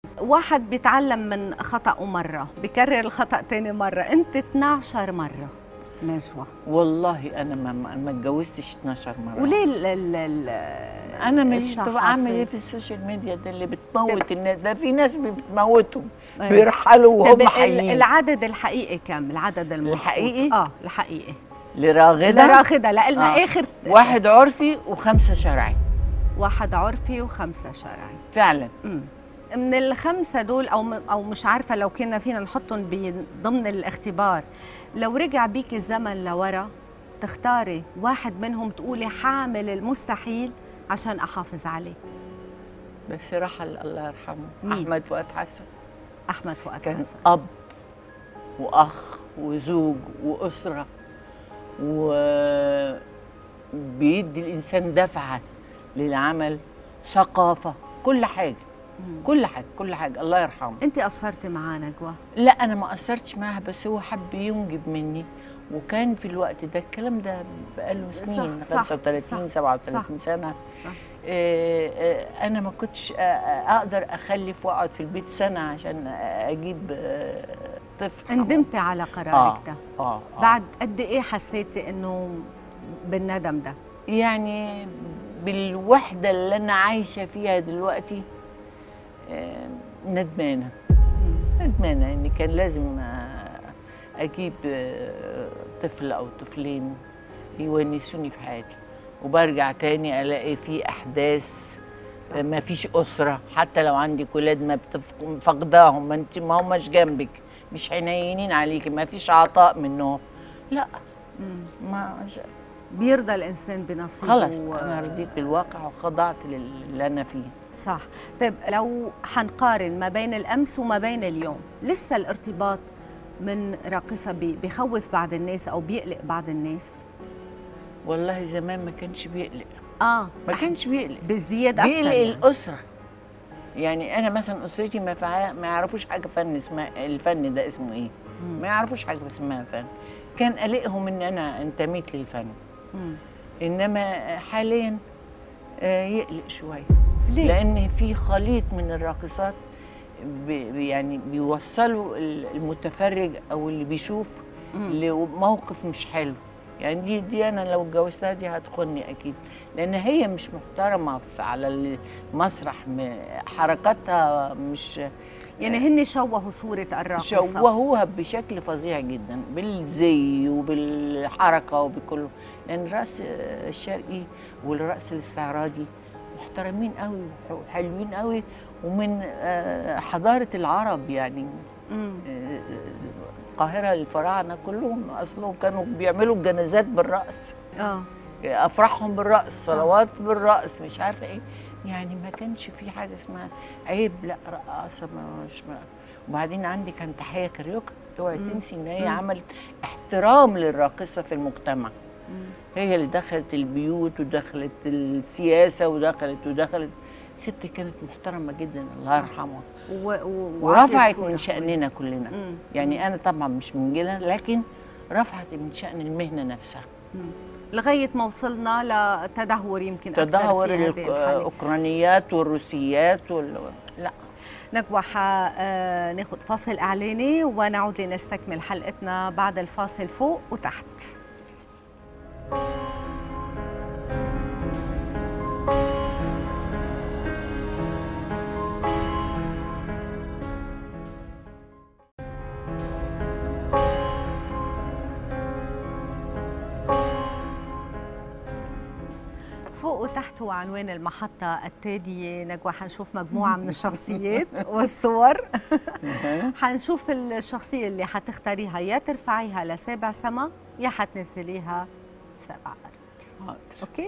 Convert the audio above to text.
واحد بيتعلم من خطأه مرة بكرر الخطأ تاني مرة أنت 12 مرة نجوى والله انا ما ما ما اتجوزتش 12 مره وليه ال ال ال انا ماليش طب الصحافة؟ اعمل ايه في السوشيال ميديا ده اللي بتموت الناس ده في ناس بتموتهم أيوة. بيرحلوا طب وهم ال- حيين العدد الحقيقي كم العدد المظبوط الحقيقي؟ اه الحقيقي لراغده لراغدة لقلنا آه. آخر واحد عرفي وخمسه شرعي واحد عرفي وخمسة شرعي فعلا مم. من الخمسة دول أو م- أو مش عارفة لو كنا فينا نحطهم ب- ضمن الاختبار لو رجع بيك الزمن لورا تختاري واحد منهم تقولي حاعمل المستحيل عشان أحافظ عليه بس رحل الله يرحمه مين؟ احمد فؤاد حسن أحمد فؤاد كان حسن اب واخ وزوج واسره وبيدي الانسان دفعه للعمل ثقافه كل حاجه مم. كل حاجه كل حاجه الله يرحمه أنت قصرتي معاه نجوى لا انا ما قصرتش معاها بس هو حب ينجب مني وكان في الوقت ده الكلام ده بقاله سنين صح، 35 صح، 37 سنه صح. آه، آه، انا ما كنتش آه، آه، اقدر اخلف واقعد في البيت سنه عشان اجيب آه، طفل ندمتي على قرارك آه. ده اه آه. بعد قد إيه حسيتي إنه بالندم ده يعني بالوحده اللي انا عايشه فيها دلوقتي آه، ندمانه مم. ندمانه اني كان لازم آه، اجيب آه، طفل او طفلين يونسوني في حياتي وبرجع تاني الاقي في احداث صح. ما فيش اسره حتى لو عندك ولاد ما بتف- فقداهم ما انت ما هماش جنبك مش حنينين عليكي ما فيش عطاء منهم لا مم. ما بيرضى الإنسان بنصيبه خلص و- انا رضيت بالواقع وخضعت للي انا فيه صح طيب لو حنقارن ما بين الأمس وما بين اليوم لسه الارتباط من راقصة بي- بخوف بعض الناس أو بيقلق بعض الناس والله زمان ما كانش بيقلق آه ما كانش بيقلق بازدياد بيقلق أكتر يعني. الاسره يعني انا مثلا اسرتي ما فع... ما يعرفوش حاجه فن اسمها الفن ده اسمه ايه مم. ما يعرفوش حاجه اسمها فن كان قلقهم ان انا انتميت للفن مم. انما حاليا آه، يقلق شويه ليه؟ لان في خليط من الراقصات بي بي- يعني بيوصلوا ال- المتفرج او اللي بيشوف مم. لموقف مش حلو يعني دي دي انا لو اتجوزتها دي هتخني اكيد لان هي مش محترمه في- على المسرح م- حركاتها مش يعني هن شوهوا صورة الراقصة شوهوها بشكل فظيع جدا بالزي وبالحركه وبكله لان الرقص الشرقي والرقص الاستعراضي محترمين قوي وحلوين قوي ومن آه، حضاره العرب يعني مم. آه، القاهره الفراعنه كلهم اصلهم كانوا بيعملوا الجنازات بالرقص آه افراحهم بالرقص صلوات بالرقص مش عارفه ايه يعني ما كانش في حاجه اسمها عيب لا رقاصه ما- مش ما وبعدين عندي كان تحيه كاريوكا اوعي مم. تنسي ان هي مم. عملت احترام للراقصه في المجتمع مم. هي اللي دخلت البيوت ودخلت السياسه ودخلت ودخلت ست كانت محترمه جدا الله يرحمها و... و... ورفعت صورة. من شاننا كلنا مم. يعني انا طبعا مش من جيلنا لكن رفعت من شان المهنه نفسها مم. لغاية ما وصلنا لتدهور يمكن أكثر تدهور في هذه الحالة. الاوكرانيات والروسيات وال... لا نكوى آه ناخد فاصل إعلاني ونعود لنستكمل حلقتنا بعد الفاصل فوق وتحت فوق وتحت هو عنوان المحطة التالية نجوى حنشوف مجموعة من الشخصيات والصور حنشوف الشخصية اللي حتختاريها يا ترفعيها لسابع سما يا حتنزليها سابع أرض حاضر. أوكي